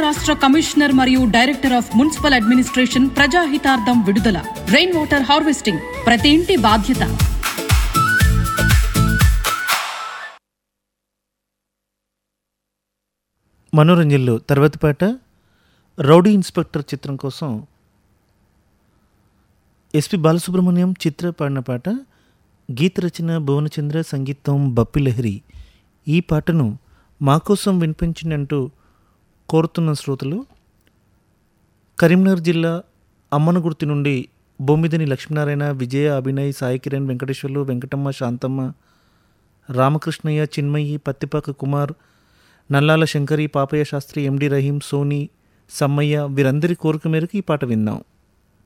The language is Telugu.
రాష్ట్ర కమిషనర్ మరియు డైరెక్టర్ ఆఫ్ మున్సిపల్ అడ్మినిస్ట్రేషన్ ప్రజాహితార్థం విడుదల రెయిన్ వాటర్ హార్వెస్టింగ్ ప్రతి ఇంటి బాధ్యత మనోరంజన్లో తర్వాతి పాట రౌడీ ఇన్స్పెక్టర్ చిత్రం కోసం ఎస్పి బాలసుబ్రహ్మణ్యం చిత్ర పాడిన పాట గీత రచన భువనచంద్ర సంగీతం బప్పి లహరి ఈ పాటను మా కోసం వినిపించండి అంటూ కోరుతున్న శ్రోతలు కరీంనగర్ జిల్లా అమ్మనగుర్తి నుండి బొమ్మిదని లక్ష్మీనారాయణ విజయ అభినయ్ సాయి కిరణ్ వెంకటేశ్వర్లు వెంకటమ్మ శాంతమ్మ రామకృష్ణయ్య చిన్మయి పత్తిపాక కుమార్ నల్లాల శంకరి పాపయ్య శాస్త్రి ఎండి రహీం సోని సమ్మయ్య వీరందరి కోరిక మేరకు ఈ పాట విందాం